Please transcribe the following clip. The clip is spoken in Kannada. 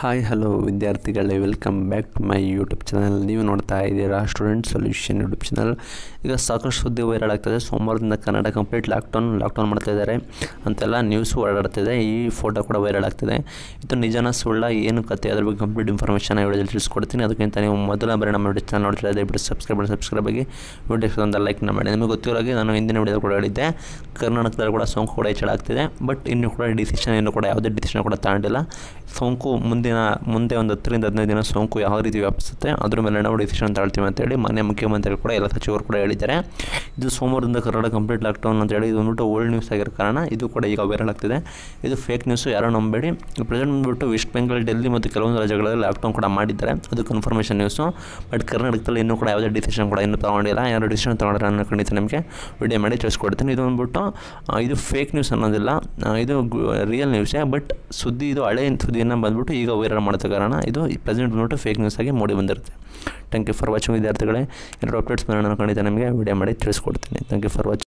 ಹಾಯ್ ಹಲೋ ವಿದ್ಯಾರ್ಥಿಗಳೇ welcome back to my YouTube channel ನೀವು ನೋಡ್ತಾ ಇದ್ದೀರಾ ಸ್ಟೂಡೆಂಟ್ ಸೊಲ್ಯೂಷನ್ ಯೂಟ್ಯೂಬ್ ಚಾನಲ್ ಈಗ ಸಾಕಷ್ಟು ಸುದ್ದಿ ವೈರಲ್ ಆಗ್ತದೆ ಸೋಮವಾರದಿಂದ ಕನ್ನಡ ಕಂಪ್ಲೀಟ್ ಲಾಕ್ಡೌನ್ ಲಾಕ್ಡೌನ್ ಮಾಡ್ತಾ ಇದ್ದಾರೆ ಅಂತೆಲ್ಲ ನ್ಯೂಸು ಓಡಾಡ್ತಿದೆ ಈ ಫೋಟೋ ಕೂಡ ವೈರಲ್ ಆಗ್ತಿದೆ ಇದು ನಿಜನ ಸುಳ್ಳ ಏನು ಕತೆ ಅದ್ರ ಬಗ್ಗೆ ಕಂಪ್ಲೀಟ್ ಇನ್ಫಾರ್ಮೇಷನ್ ವಿಡಿಯೋದಲ್ಲಿ ತಿಳಿಸ್ಕೊಡ್ತೀನಿ ಅದಕ್ಕಿಂತ ನೀವು ಮೊದಲ ಬಾರಿ ನಮ್ಮ ಯೂಟ್ಯೂಬ್ ಚಾನಲ್ ನೋಡ್ತಾ ದಯವಿಟ್ಟು ಸಬ್ಸ್ಕ್ರೈಬ್ ಮಾಡಿ ಸಬ್ಸ್ಕ್ರೈಬ್ ಆಗಿ ವಿಡಿಯೋಕ್ಕೆ ಒಂದು ಲೈಕ್ನ ಮಾಡಿ ನಿಮಗೆ ಗೊತ್ತಿರೋ ಹಾಗೆ ನಾನು ಹಿಂದಿನ ವಿಡಿಯೋದಲ್ಲಿ ಕೂಡ ಹೇಳಿದ್ದೆ ಕರ್ನಾಟಕದಲ್ಲಿ ಕೂಡ ಸೋಂಕು ಕೂಡ ಹೆಚ್ಚಳ ಆಗ್ತಿದೆ ಬಟ್ ಇನ್ನೂ ಕೂಡ ಡಿಸಿಷನ್ ಇನ್ನೂ ಕೂಡ ಯಾವುದೇ ಡಿಸಿಷನ್ ಕೂಡ ತಗೊಂಡಿಲ್ಲ ಸೋಂಕು ಮುಂದಿನ ಮುಂದೆ ಒಂದು ಹತ್ತರಿಂದ ಹದಿನೈದು ದಿನ ಸೋಂಕು ಯಾವ ರೀತಿ ವ್ಯಾಪಿಸುತ್ತೆ ಅದ್ರ ಮೇಲೆ ನಾವು ಡಿಸಿಷನ್ ತಗೊಳ್ತೀವಿ ಅಂತೇಳಿ ಮಾನ್ಯ ಮುಖ್ಯಮಂತ್ರಿಗಳು ಕೂಡ ಎಲ್ಲ ಸಚಿವರು ಕೂಡ ಹೇಳಿದ್ದಾರೆ ಇದು ಸೋಮವಾರದಿಂದ ಕರ್ನಾಟಕ ಕಂಪ್ಲೀಟ್ ಲಾಕ್ಡೌನ್ ಅಂತೇಳಿ ಇದು ಬಂದ್ಬಿಟ್ಟು ಓಲ್ಡ್ ನ್ಯೂಸ್ ಆಗಿರೋ ಕಾರಣ ಇದು ಕೂಡ ಈಗ ವೈರಲ್ ಆಗ್ತಿದೆ ಇದು ಫೇಕ್ ನ್ಯೂಸು ಯಾರೋ ನಂಬೇಡಿ ಪ್ರೆಸೆಂಟ್ ಬಂದ್ಬಿಟ್ಟು ವೆಸ್ಟ್ ಬೆಂಗಾಲ್ ಡೆಲ್ಲಿ ಮತ್ತು ಕೆಲವೊಂದು ರಾಜ್ಯಗಳಲ್ಲಿ ಲಾಕ್ಡೌನ್ ಕೂಡ ಮಾಡಿದ್ದಾರೆ ಅದು ಕನ್ಫರ್ಮೇಷನ್ ನ್ಯೂಸು ಬಟ್ ಕರ್ನಾಟಕದಲ್ಲಿ ಇನ್ನೂ ಕೂಡ ಯಾವುದೇ ಡಿಸಿಷನ್ ಕೂಡ ಇನ್ನೂ ತೊಗೊಂಡಿಲ್ಲ ಯಾರು ಡಿಸಿಷನ್ ತೊಗೊಂಡ್ರೆ ನಾನು ಖಂಡಿತ ನಿಮಗೆ ವಿಡಿಯೋ ಮಾಡಿ ತಿಳಿಸ್ಕೊಡ್ತೀನಿ ಇದು ಬಂದ್ಬಿಟ್ಟು ಆ, ಇದು ಫೇಕ್ ನ್ಯೂಸ್ ಅನ್ನೋದಿಲ್ಲ ಆ, ಇದು ರಿಯಲ್ ನ್ಯೂಸೇ ಬಟ್ ಸುದ್ದಿ ಇದು ಹಳೆ ಸುದ್ದಿಯನ್ನು ಬಂದ್ಬಿಟ್ಟು ಈಗ ವೈರಲ್ ಮಾಡ್ತಾ ಕಾರಣ ಇದು ಪ್ರೆಸೆಂಟ್ ಬಂದ್ಬಿಟ್ಟು ಫೇಕ್ ನ್ಯೂಸ್ ಆಗಿ ಮೂಡಿ ಬಂದಿರುತ್ತೆ ಥ್ಯಾಂಕ್ ಯು ಫಾರ್ ವಾಚಿಂಗ್ ವಿದ್ಯಾರ್ಥಿಗಳೇ ಎರಡು ಅಪ್ಡೇಟ್ಸ್ ಮೇಲೆ ನಾನು ಖಂಡಿತ ನಿಮಗೆ ವಿಡಿಯೋ ಮಾಡಿ ತಿಳಿಸ್ಕೊಡ್ತೀನಿ ಥ್ಯಾಂಕ್ ಯು ಫಾರ್ ವಾಚಿಂಗ್